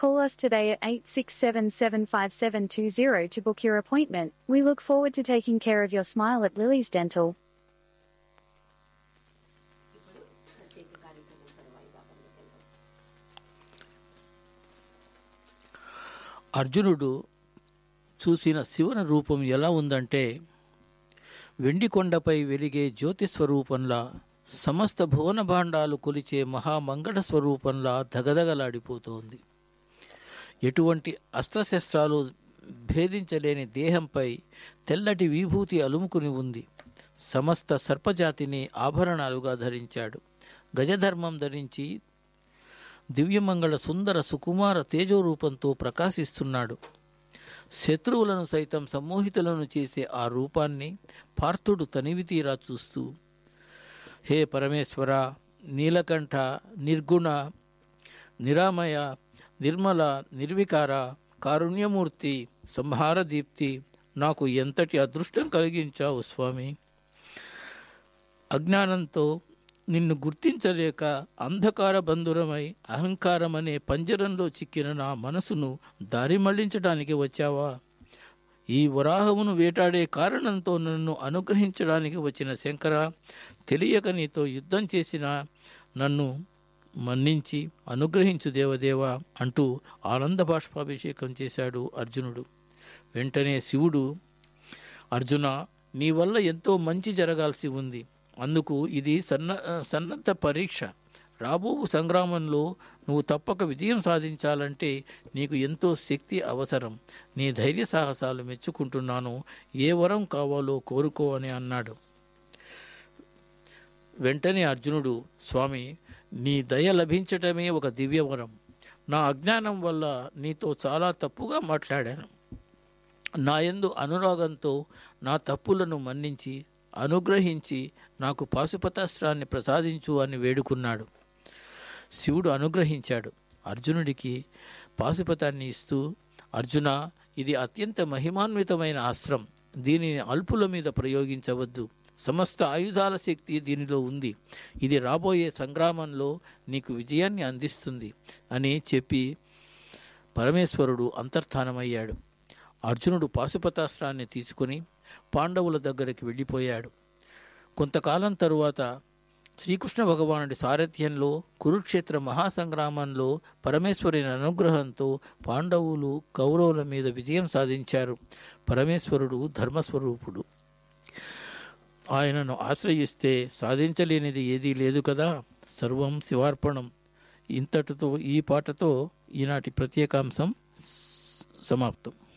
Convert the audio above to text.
Call us today at 86775720 to book your appointment. We look forward to taking care of your smile at Lily's Dental. అర్జునుడు చూసిన శివుని రూపం ఎలా ఉందంటే వెండి కొండపై వెలిగే జ్యోతి స్వరూపంలా సమస్త భువన భాండాలు కొలిచే మహామంగళ స్వరూపంలా దగదగలాడిపోతోంది ఎటువంటి అస్త్రశస్త్రాలు భేదించలేని దేహంపై తెల్లటి విభూతి అలుముకుని ఉంది సమస్త సర్పజాతిని ఆభరణాలుగా ధరించాడు గజధర్మం ధరించి దివ్యమంగళ సుందర సుకుమార తేజోరూపంతో ప్రకాశిస్తున్నాడు శత్రువులను సైతం సమ్మోహితులను చేసే ఆ రూపాన్ని పార్థుడు తనివి తీరా చూస్తూ హే పరమేశ్వర నీలకంఠ నిర్గుణ నిరామయ నిర్మల నిర్వికార కారుణ్యమూర్తి సంహార దీప్తి నాకు ఎంతటి అదృష్టం కలిగించావు స్వామి అజ్ఞానంతో నిన్ను గుర్తించలేక అంధకార బంధురమై అహంకారం అనే పంజరంలో చిక్కిన నా మనసును దారి మళ్లించడానికి వచ్చావా ఈ వరాహమును వేటాడే కారణంతో నన్ను అనుగ్రహించడానికి వచ్చిన శంకర తెలియక నీతో యుద్ధం చేసిన నన్ను మన్నించి అనుగ్రహించు దేవదేవా అంటూ ఆనంద బాష్పాభిషేకం చేశాడు అర్జునుడు వెంటనే శివుడు అర్జున నీ వల్ల ఎంతో మంచి జరగాల్సి ఉంది అందుకు ఇది సన్న సన్నద్ధ పరీక్ష రాబో సంగ్రామంలో నువ్వు తప్పక విజయం సాధించాలంటే నీకు ఎంతో శక్తి అవసరం నీ ధైర్య సాహసాలు మెచ్చుకుంటున్నాను ఏ వరం కావాలో కోరుకో అని అన్నాడు వెంటనే అర్జునుడు స్వామి నీ దయ లభించటమే ఒక దివ్యవరం నా అజ్ఞానం వల్ల నీతో చాలా తప్పుగా మాట్లాడాను నా యందు అనురాగంతో నా తప్పులను మన్నించి అనుగ్రహించి నాకు పాశుపతాస్త్రాన్ని ప్రసాదించు అని వేడుకున్నాడు శివుడు అనుగ్రహించాడు అర్జునుడికి పాశుపతాన్ని ఇస్తూ అర్జున ఇది అత్యంత మహిమాన్వితమైన అస్త్రం దీనిని అల్పుల మీద ప్రయోగించవద్దు సమస్త ఆయుధాల శక్తి దీనిలో ఉంది ఇది రాబోయే సంగ్రామంలో నీకు విజయాన్ని అందిస్తుంది అని చెప్పి పరమేశ్వరుడు అంతర్ధానమయ్యాడు అర్జునుడు పాశుపతాస్త్రాన్ని తీసుకుని పాండవుల దగ్గరికి వెళ్ళిపోయాడు కొంతకాలం తరువాత శ్రీకృష్ణ భగవానుడి సారథ్యంలో కురుక్షేత్ర మహాసంగ్రామంలో పరమేశ్వరుని అనుగ్రహంతో పాండవులు కౌరవుల మీద విజయం సాధించారు పరమేశ్వరుడు ధర్మస్వరూపుడు ఆయనను ఆశ్రయిస్తే సాధించలేనిది ఏదీ లేదు కదా సర్వం శివార్పణం ఇంతటితో ఈ పాటతో ఈనాటి ప్రత్యేకాంశం సమాప్తం